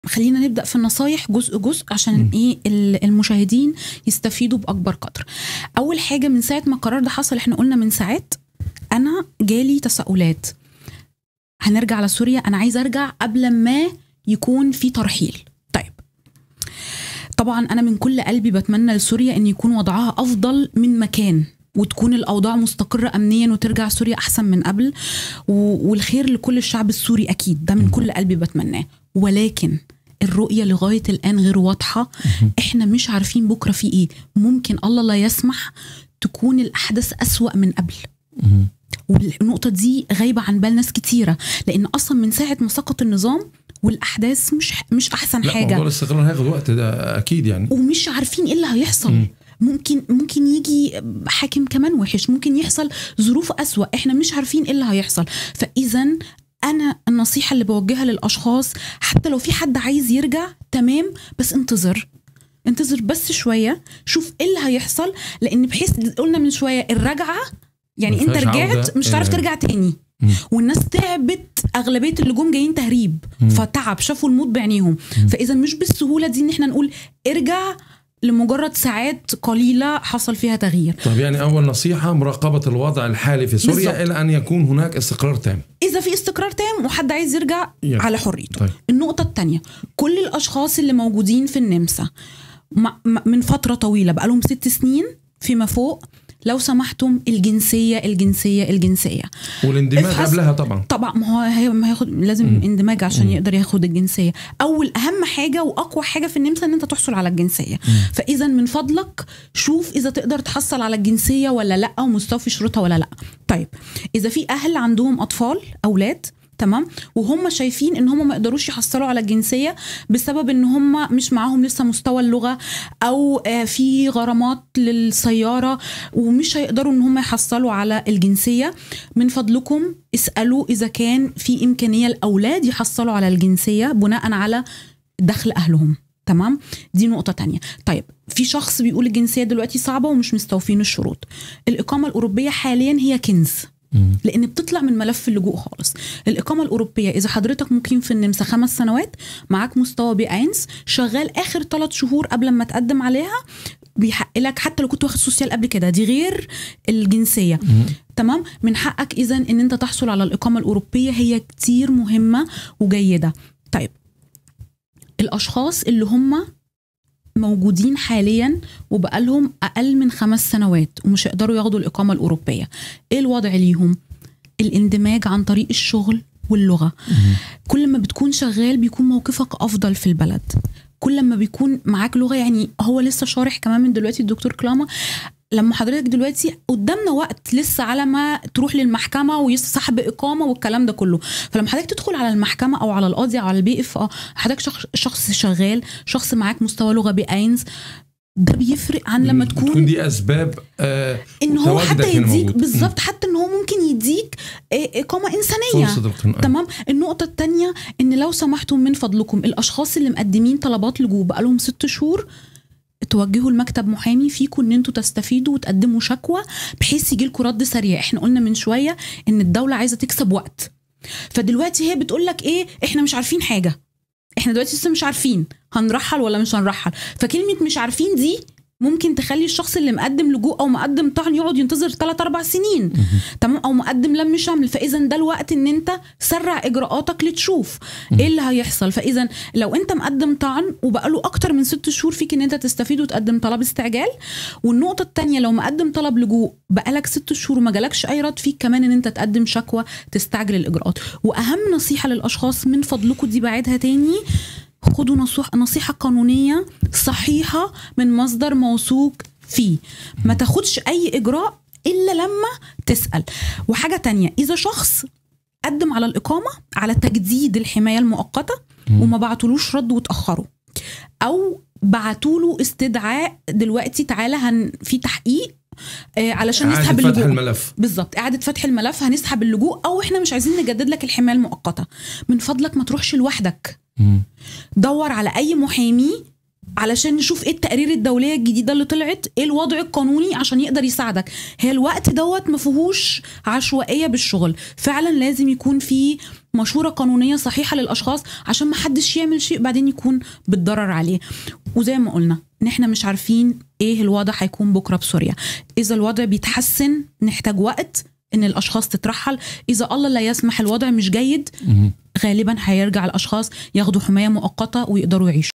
خلينا نبدا في النصايح جزء جزء عشان م. ايه المشاهدين يستفيدوا باكبر قدر اول حاجه من ساعه ما القرار ده حصل احنا قلنا من ساعات انا جالي تساؤلات هنرجع لسوريا انا عايز ارجع قبل ما يكون في ترحيل طيب طبعا انا من كل قلبي بتمنى لسوريا ان يكون وضعها افضل من مكان وتكون الاوضاع مستقره امنيا وترجع سوريا احسن من قبل والخير لكل الشعب السوري اكيد ده من كل قلبي بتمناه ولكن الرؤية لغاية الآن غير واضحة إحنا مش عارفين بكرة في إيه ممكن الله لا يسمح تكون الأحداث أسوأ من قبل والنقطة دي غايبة عن بال ناس كتيرة لأن أصلا من ساعة ما سقط النظام والاحداث مش مش احسن لا حاجه موضوع الاستقرار هياخد وقت ده اكيد يعني ومش عارفين ايه اللي هيحصل م. ممكن ممكن يجي حاكم كمان وحش ممكن يحصل ظروف أسوأ احنا مش عارفين ايه اللي هيحصل فاذا انا النصيحه اللي بوجهها للاشخاص حتى لو في حد عايز يرجع تمام بس انتظر انتظر بس شويه شوف ايه اللي هيحصل لان بحيث قلنا من شويه الرجعه يعني انت رجعت مش هتعرف ترجع تاني والناس تعبت اغلبيه اللي جم جايين تهريب فتعب شافوا الموت بعينيهم فاذا مش بالسهوله دي ان احنا نقول ارجع لمجرد ساعات قليله حصل فيها تغيير طب يعني اول نصيحه مراقبه الوضع الحالي في سوريا بالزبط. الى ان يكون هناك استقرار تام اذا في استقرار تام وحد عايز يرجع يعني. على حريته طيب. النقطه الثانيه كل الاشخاص اللي موجودين في النمسا من فتره طويله بقالهم ست سنين فيما فوق لو سمحتم الجنسيه الجنسيه الجنسيه والاندماج قبلها طبعا طبعا ما هو ما هياخد لازم م. اندماج عشان م. يقدر ياخد الجنسيه اول اهم حاجه واقوى حاجه في النمسا ان انت تحصل على الجنسيه م. فاذا من فضلك شوف اذا تقدر تحصل على الجنسيه ولا لا ومستوفي شروطها ولا لا طيب اذا في اهل عندهم اطفال اولاد تمام وهم شايفين ان هم ما يقدروش يحصلوا على الجنسيه بسبب ان هم مش معاهم لسه مستوى اللغه او آه، في غرامات للسياره ومش هيقدروا ان هم يحصلوا على الجنسيه من فضلكم اسالوا اذا كان في امكانيه الاولاد يحصلوا على الجنسيه بناء على دخل اهلهم تمام دي نقطة تانية طيب في شخص بيقول الجنسية دلوقتي صعبة ومش مستوفين الشروط الإقامة الأوروبية حاليا هي كنز لان بتطلع من ملف اللجوء خالص الاقامه الاوروبيه اذا حضرتك مقيم في النمسا خمس سنوات معاك مستوى بي اينس شغال اخر ثلاث شهور قبل ما تقدم عليها بيحق لك حتى لو كنت واخد سوسيال قبل كده دي غير الجنسيه تمام من حقك اذا ان انت تحصل على الاقامه الاوروبيه هي كتير مهمه وجيده طيب الاشخاص اللي هم موجودين حاليا وبقالهم اقل من خمس سنوات ومش هيقدروا ياخدوا الاقامه الاوروبيه ايه الوضع ليهم الاندماج عن طريق الشغل واللغه كل ما بتكون شغال بيكون موقفك افضل في البلد كل ما بيكون معاك لغه يعني هو لسه شارح كمان من دلوقتي الدكتور كلاما لما حضرتك دلوقتي قدامنا وقت لسه على ما تروح للمحكمه ويسحب اقامه والكلام ده كله فلما حضرتك تدخل على المحكمه او على القاضي او على البي اف اه حضرتك شخص شغال شخص معاك مستوى لغه بي اينز ده بيفرق عن لما تكون تكون دي اسباب آه ان هو حتى يديك بالظبط حتى ان هو ممكن يديك آه، اقامه انسانيه تمام النقطه الثانيه ان لو سمحتم من فضلكم الاشخاص اللي مقدمين طلبات لجوء بقالهم ست شهور توجهوا المكتب محامي فيكم ان انتوا تستفيدوا وتقدموا شكوى بحيث يجي لكم رد سريع احنا قلنا من شويه ان الدوله عايزه تكسب وقت فدلوقتي هي بتقول لك ايه احنا مش عارفين حاجه احنا دلوقتي لسه مش عارفين هنرحل ولا مش هنرحل فكلمه مش عارفين دي ممكن تخلي الشخص اللي مقدم لجوء او مقدم طعن يقعد ينتظر 3 4 سنين تمام او مقدم لم شمل فاذا ده الوقت ان انت سرع اجراءاتك لتشوف ايه اللي هيحصل فاذا لو انت مقدم طعن وبقاله اكتر من ست شهور فيك ان انت تستفيد وتقدم طلب استعجال والنقطه الثانيه لو مقدم طلب لجوء بقالك ست شهور وما جالكش اي رد فيك كمان ان انت تقدم شكوى تستعجل الاجراءات واهم نصيحه للاشخاص من فضلكم دي بعيدها تاني خدوا نصيحة قانونية صحيحة من مصدر موثوق فيه ما تاخدش أي إجراء إلا لما تسأل وحاجة تانية إذا شخص قدم على الإقامة على تجديد الحماية المؤقتة وما بعتولوش رد وتأخروا أو بعتوله استدعاء دلوقتي تعالى هن في تحقيق آه علشان نسحب اللجوء فتح الملف بالظبط اعاده فتح الملف هنسحب اللجوء او احنا مش عايزين نجدد لك الحمايه المؤقته من فضلك ما تروحش لوحدك دور على اي محامي علشان نشوف ايه التقارير الدوليه الجديده اللي طلعت ايه الوضع القانوني عشان يقدر يساعدك هي الوقت دوت ما فيهوش عشوائيه بالشغل فعلا لازم يكون في مشوره قانونيه صحيحه للاشخاص عشان ما حدش يعمل شيء بعدين يكون بتضرر عليه وزي ما قلنا ان احنا مش عارفين ايه الوضع هيكون بكره بسوريا اذا الوضع بيتحسن نحتاج وقت ان الاشخاص تترحل اذا الله لا يسمح الوضع مش جيد غالبا هيرجع الاشخاص ياخدوا حمايه مؤقته ويقدروا يعيشوا